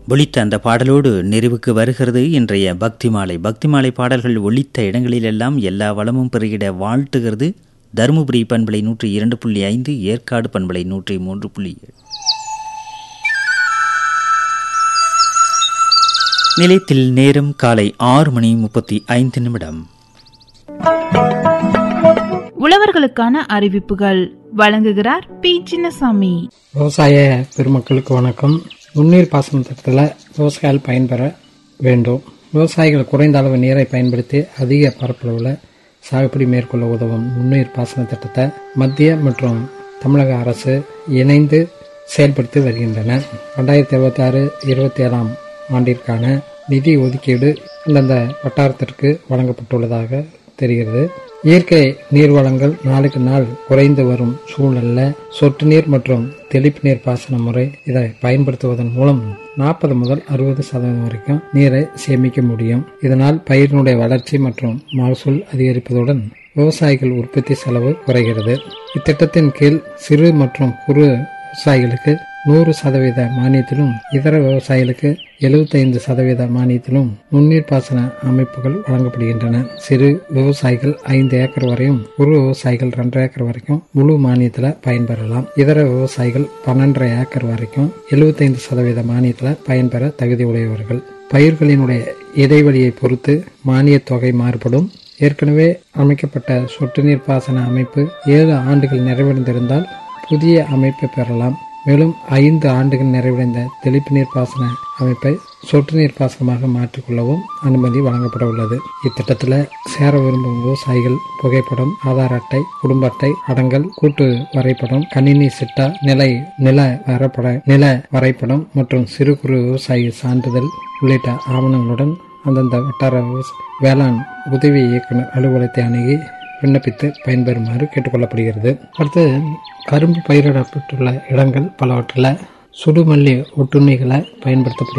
ஒலித்த அந்த பாடலோடு நிறைவுக்கு வருகிறது இன்றைய பக்தி மாலை பக்தி மாலை பாடல்கள் ஒலித்த இடங்களிலெல்லாம் எல்லா வளமும் பெருகிட வாழ்த்துகிறது தருமபுரி பண்பலை நூற்றி இரண்டு புள்ளி ஐந்து ஏற்காடு பண்பலை நூற்றி மூன்று புள்ளி ஏழு நிலையத்தில் நேரம் காலை ஆறு மணி முப்பத்தி ஐந்து நிமிடம் உழவர்களுக்கான அறிவிப்புகள் வழங்குகிறார் பி சின்னசாமி விவசாய பெருமக்களுக்கு வணக்கம் நுண்ணீர் பாசன திட்டத்தில் விவசாயிகள் பயன்பெற வேண்டும் விவசாயிகள் குறைந்த அளவு நீரை பயன்படுத்தி அதிக பரப்பளவில் சாகுபடி மேற்கொள்ள உதவும் நுண்ணீர் பாசன திட்டத்தை மத்திய மற்றும் தமிழக அரசு இணைந்து செயல்படுத்தி வருகின்றன ரெண்டாயிரத்தி இருபத்தி ஆறு இருபத்தி ஏழாம் ஆண்டிற்கான நிதி ஒதுக்கீடு அந்தந்த வட்டாரத்திற்கு வழங்கப்பட்டுள்ளதாக தெரிகிறது இயற்கை நீர் வளங்கள் நாளுக்கு நாள் குறைந்து வரும் சூழல்ல சொட்டு நீர் மற்றும் தெளிப்பு நீர் பாசன முறை இதை பயன்படுத்துவதன் மூலம் நாற்பது முதல் அறுபது சதவீதம் வரைக்கும் நீரை சேமிக்க முடியும் இதனால் பயிரினுடைய வளர்ச்சி மற்றும் மகசூல் அதிகரிப்பதுடன் விவசாயிகள் உற்பத்தி செலவு குறைகிறது இத்திட்டத்தின் கீழ் சிறு மற்றும் குறு விவசாயிகளுக்கு நூறு சதவீத மானியத்திலும் இதர விவசாயிகளுக்கு எழுபத்தைந்து சதவீத மானியத்திலும் நுண்ணீர் பாசன அமைப்புகள் வழங்கப்படுகின்றன சிறு விவசாயிகள் ஐந்து ஏக்கர் வரையும் குறு விவசாயிகள் ரெண்டு ஏக்கர் வரைக்கும் முழு மானியத்துல பயன்பெறலாம் இதர விவசாயிகள் பன்னெண்டரை ஏக்கர் வரைக்கும் எழுபத்தைந்து சதவீத மானியத்துல பயன்பெற தகுதி உடையவர்கள் பயிர்களினுடைய இடைவெளியை பொறுத்து மானிய தொகை மாறுபடும் ஏற்கனவே அமைக்கப்பட்ட சொட்டு நீர் பாசன அமைப்பு ஏழு ஆண்டுகள் நிறைவடைந்திருந்தால் புதிய அமைப்பை பெறலாம் மேலும் ஐந்து ஆண்டுகள் நிறைவடைந்த தெளிப்பு நீர் பாசன அமைப்பை சொட்டு நீர் பாசனமாக மாற்றிக்கொள்ளவும் அனுமதி வழங்கப்பட உள்ளது இத்திட்டத்தில் சேர விரும்பும் விவசாயிகள் புகைப்படம் ஆதார் அட்டை குடும்ப அட்டை அடங்கல் கூட்டு வரைபடம் கணினி சிட்டா நிலை நில வரைபட நில வரைபடம் மற்றும் சிறு குறு விவசாயி சான்றிதழ் உள்ளிட்ட ஆவணங்களுடன் அந்தந்த வட்டார விவச- வேளாண் உதவி இயக்குனர் அலுவலகத்தை அணுகி விண்ணப்பித்து பயன்பெறுமாறு கேட்டுக்கொள்ளப்படுகிறது அடுத்து கரும்பு பயிரிடப்பட்டுள்ள இடங்கள் பலவற்றில் சுடுமல்லி ஒட்டுண்ணிகளை பயன்படுத்தப்படுகிறது